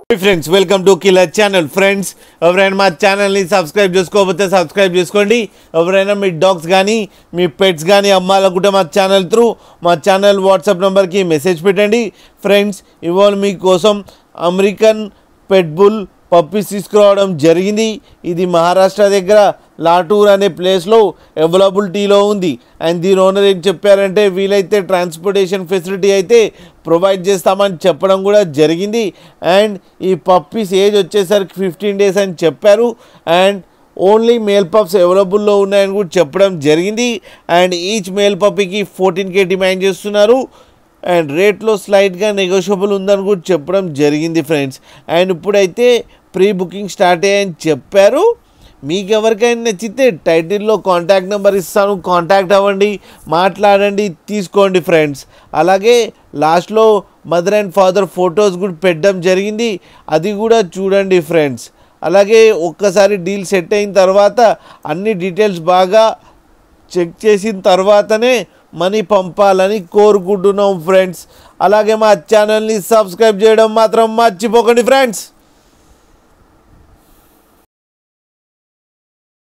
friends welcome to killer channel friends ఎవరైనా మా ఛానల్ని సబ్స్క్రైబ్ చేసుకోకపోతే సబ్స్క్రైబ్ చేసుకోండి ఎవరైనా మీ డాగ్స్ కానీ మీ పెట్స్ కానీ అమ్మాలనుకుంటే మా ఛానల్ త్రూ మా ఛానల్ వాట్సాప్ నెంబర్కి మెసేజ్ పెట్టండి ఫ్రెండ్స్ ఇవాళ మీకోసం అమెరికన్ పెట్ బుల్ పప్పీస్ తీసుకురావడం జరిగింది ఇది మహారాష్ట్ర దగ్గర లాటూర్ అనే ప్లేస్లో అవైలబిలిటీలో ఉంది అండ్ దీని ఓనర్ ఏం చెప్పారంటే వీలైతే ట్రాన్స్పోర్టేషన్ ఫెసిలిటీ అయితే ప్రొవైడ్ చేస్తామని చెప్పడం కూడా జరిగింది అండ్ ఈ పప్పీస్ ఏజ్ వచ్చేసరికి ఫిఫ్టీన్ డేస్ అని చెప్పారు అండ్ ఓన్లీ మేల్ పప్స్ అవైలబుల్లో ఉన్నాయని కూడా చెప్పడం జరిగింది అండ్ ఈచ్ మేల్ పప్పీకి ఫోర్టీన్ కే డిమాండ్ చేస్తున్నారు అండ్ రేట్లో స్లైట్గా నెగోషియబుల్ ఉందని కూడా చెప్పడం జరిగింది ఫ్రెండ్స్ అండ్ ఇప్పుడైతే ప్రీ బుకింగ్ స్టార్ట్ అయ్యాయని చెప్పారు మీకు ఎవరికైనా నచ్చితే టైటిల్లో కాంటాక్ట్ నెంబర్ ఇస్తాను కాంటాక్ట్ అవ్వండి మాట్లాడండి తీసుకోండి ఫ్రెండ్స్ అలాగే లాస్ట్లో మదర్ అండ్ ఫాదర్ ఫొటోస్ కూడా పెట్టడం జరిగింది అది కూడా చూడండి ఫ్రెండ్స్ అలాగే ఒక్కసారి డీల్ సెట్ అయిన తర్వాత అన్ని డీటెయిల్స్ బాగా చెక్ చేసిన తర్వాతనే మనీ పంపాలని కోరుకుంటున్నాం ఫ్రెండ్స్ అలాగే మా ఛానల్ని సబ్స్క్రైబ్ చేయడం మాత్రం మర్చిపోకండి ఫ్రెండ్స్